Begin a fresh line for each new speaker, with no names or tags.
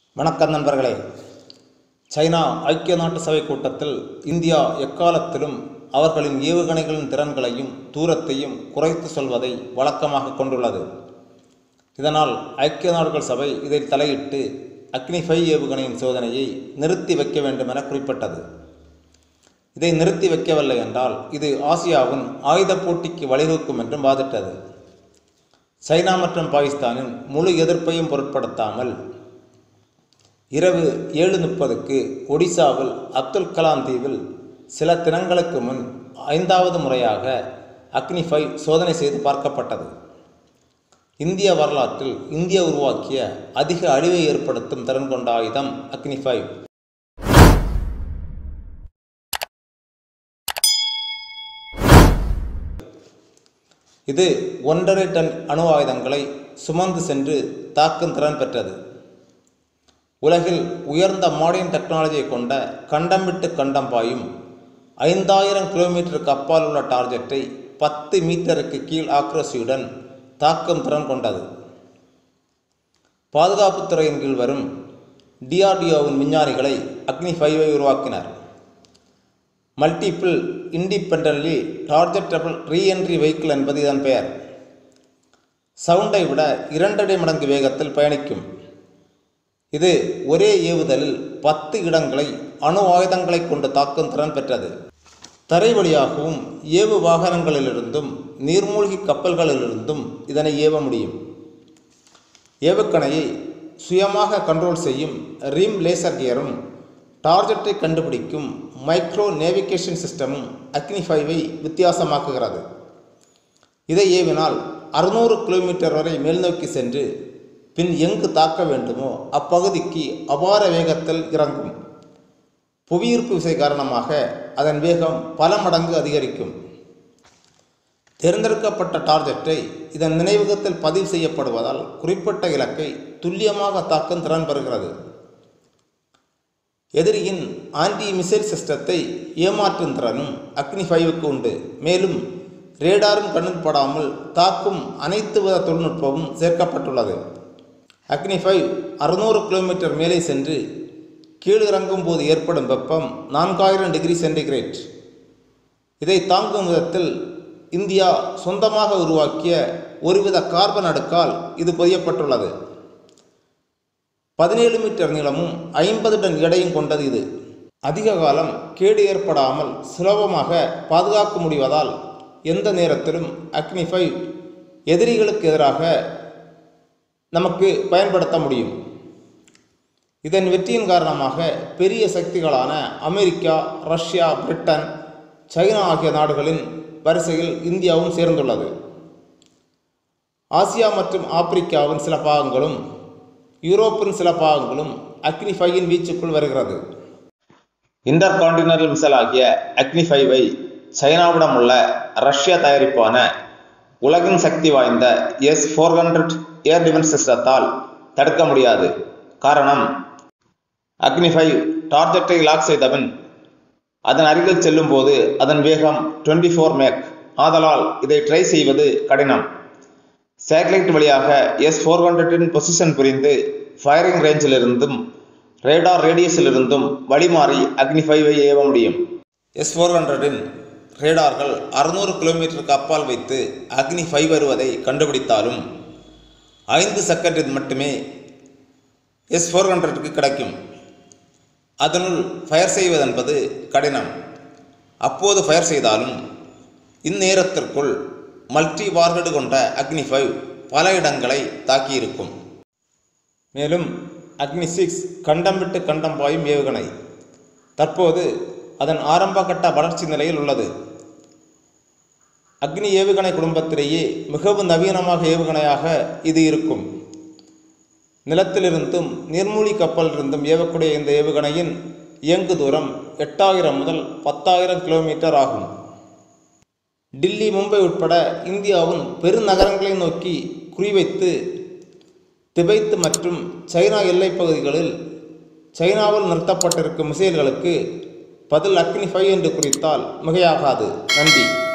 வணக்கம் நண்பர்களே சைனா ஐக்கிய நாட்டு சபை கூட்டத்தில் இந்தியா எக்காலத்திலும் அவர்களின் ஏவுகணைகளின் திறன்களையும் தூரத்தையும் குறைத்து சொல்வதை வழக்கமாக கொண்டுள்ளது இதனால் ஐக்கிய நாடுகள் சபை இதில் தலையிட்டு அக்னி ஃபை ஏவுகணையின் சோதனையை நிறுத்தி வைக்க வேண்டும் என குறிப்பிட்டது இதை நிறுத்தி வைக்கவில்லை என்றால் இது ஆசியாவின் ஆயுதப் போட்டிக்கு வழிவகுக்கும் என்றும் வாதிட்டது சைனா மற்றும் பாகிஸ்தானின் முழு எதிர்ப்பையும் பொருட்படுத்தாமல் இரவு ஏழு முப்பதுக்கு ஒடிசாவில் அப்துல் கலாம் தீவில் சில தினங்களுக்கு முன் ஐந்தாவது முறையாக அக்னி ஃபைவ் சோதனை செய்து பார்க்கப்பட்டது இந்திய வரலாற்றில் இந்தியா உருவாக்கிய அதிக அழிவை ஏற்படுத்தும் திறன் கொண்ட ஆயுதம் அக்னி ஃபைவ் இது ஒன்றரை டன் அணு ஆயுதங்களை சுமந்து சென்று தாக்கும் திறன் பெற்றது உலகில் உயர்ந்த மாடர்ன் டெக்னாலஜியை கொண்ட கண்டம் விட்டு கண்டம் பாயும் ஐந்தாயிரம் கிலோமீட்டருக்கு அப்பால் உள்ள டார்கெட்டை பத்து மீட்டருக்கு கீழ் ஆக்ரோசியுடன் தாக்கும் திறன் கொண்டது பாதுகாப்புத்துறையின் கீழ் வரும் டிஆர்டிஓவின் விஞ்ஞானிகளை அக்னி ஃபைவை உருவாக்கினர் multiple independently targetable reentry vehicle என்பது இதன் பெயர் சவுண்டை விட இரண்டரை மடங்கு வேகத்தில் பயணிக்கும் இது ஒரே ஏவுதலில் பத்து இடங்களை அணு ஆயுதங்களை கொண்டு தாக்கும் திறன் பெற்றது தரை வழியாகவும் ஏவு வாகனங்களிலிருந்தும் நீர்மூழ்கி கப்பல்களிலிருந்தும் இதனை ஏவ முடியும் ஏவுகணையை சுயமாக கண்ட்ரோல் செய்யும் ரீம் லேசர் கியரும் டார்கெட்டை கண்டுபிடிக்கும் மைக்ரோ நேவிகேஷன் சிஸ்டமும் அக்னி ஃபைவை வித்தியாசமாக்குகிறது இதை ஏவினால் அறுநூறு கிலோமீட்டர் வரை மேல்நோக்கி சென்று பின் எங்கு தாக்க வேண்டுமோ அப்பகுதிக்கு அபார வேகத்தில் இறங்கும் புவியீர்ப்பு விசை காரணமாக அதன் வேகம் பல மடங்கு அதிகரிக்கும் தேர்ந்தெடுக்கப்பட்ட டார்கெட்டை இதன் நினைவகத்தில் பதிவு செய்யப்படுவதால் குறிப்பிட்ட இலக்கை துல்லியமாக தாக்கும் திறன் பெறுகிறது எதிரியின் ஆன்டி மிசைல் சிஸ்டத்தை ஏமாற்றும் திறனும் அக்னி ஃபைவுக்கு உண்டு மேலும் ரேடாரும் கண்ணில் படாமல் தாக்கும் அனைத்து வித தொழில்நுட்பமும் சேர்க்கப்பட்டுள்ளது அக்னி ஃபைவ் அறுநூறு கிலோமீட்டர் மேலே சென்று கீழிறங்கும் போது ஏற்படும் வெப்பம் நான்காயிரம் டிகிரி சென்டிகிரேட் இதை தாங்கும் விதத்தில் இந்தியா சொந்தமாக உருவாக்கிய ஒருவித கார்பன் அடுக்கால் இது பொதியப்பட்டுள்ளது பதினேழு மீட்டர் நீளமும் ஐம்பது டன் எடையும் கொண்டது இது அதிக காலம் கேடு ஏற்படாமல் சுலபமாக பாதுகாக்க முடிவதால் எந்த நேரத்திலும் அக்னி ஃபைவ் எதிரிகளுக்கு எதிராக நமக்கு பயன்படுத்த முடியும் இதன் வெற்றியின் காரணமாக பெரிய சக்திகளான அமெரிக்கா ரஷ்யா பிரிட்டன் சைனா ஆகிய நாடுகளின் வரிசையில் இந்தியாவும் சேர்ந்துள்ளது ஆசியா மற்றும் ஆப்பிரிக்காவின் சில பாகங்களும் யூரோப்பின் சில பாகங்களும் அக்னி ஃபைவின் வீச்சுக்குள் வருகிறது இன்டர் கான்டினென்டல் மிசைல் ஆகிய அக்னி ஃபைவை சைனாவிடம் உள்ள ரஷ்யா தயாரிப்பான உலகின் சக்தி வாய்ந்த S four hundred air defence சிஸ்டத்தால் தடுக்க முடியாது காரணம் அக்னி ஃபைவ் டார்கெட்டை லாக் செய்தபின் அதன் அருகில் செல்லும் போது அதன் வேகம் டுவெண்ட்டி ஃபோர் மேக் ஆதலால் இதை ட்ரை செய்வது கடினம் சேட்டலைட் வழியாக எஸ் ஃபோர் ஹண்ட்ரடின் பொசிஷன் புரிந்து ஃபயரிங் ரேஞ்சிலிருந்தும் ரேடார் ரேடியஸிலிருந்தும் வழிமாறி அக்னி ஃபைவை ஏவ முடியும் எஸ் ஃபோர் ஹண்ட்ரடின் ரேடார்கள் அறுநூறு கிலோமீட்டருக்கு அப்பால் வைத்து அக்னி ஃபைவ் வருவதை கண்டுபிடித்தாலும் ஐந்து செகண்டில் மட்டுமே எஸ் ஃபோர் ஹண்ட்ரடுக்கு கிடைக்கும் அதனுள் ஃபயர் செய்வதென்பது கடினம் அப்போது ஃபயர் செய்தாலும் இந்நேரத்திற்குள் மல்டி வார்கடு கொண்ட அக்னி ஃபைவ் பல இடங்களை தாக்கியிருக்கும் மேலும் அக்னி சிக்ஸ் கண்டம் விட்டு கண்டம் பாயும் ஏவுகணை தற்போது அதன் ஆரம்பகட்ட வளர்ச்சி நிலையில் உள்ளது அக்னி ஏவுகணை குடும்பத்திலேயே மிகவும் நவீனமாக ஏவுகணையாக இது இருக்கும் நிலத்திலிருந்தும் நீர்மூழ்கி கப்பலிலிருந்தும் ஏவக்கூடிய இந்த ஏவுகணையின் இயங்கு தூரம் எட்டாயிரம் முதல் பத்தாயிரம் கிலோமீட்டர் ஆகும் டில்லி மும்பை உட்பட இந்தியாவின் பெருநகரங்களை நோக்கி குறிவைத்து திபெத் மற்றும் சைனா எல்லைப் பகுதிகளில் சைனாவில் நிறுத்தப்பட்டிருக்கும் மிசைல்களுக்கு பதில் அக்னி ஃபைவ் என்று குறித்தால் மிகையாகாது நன்றி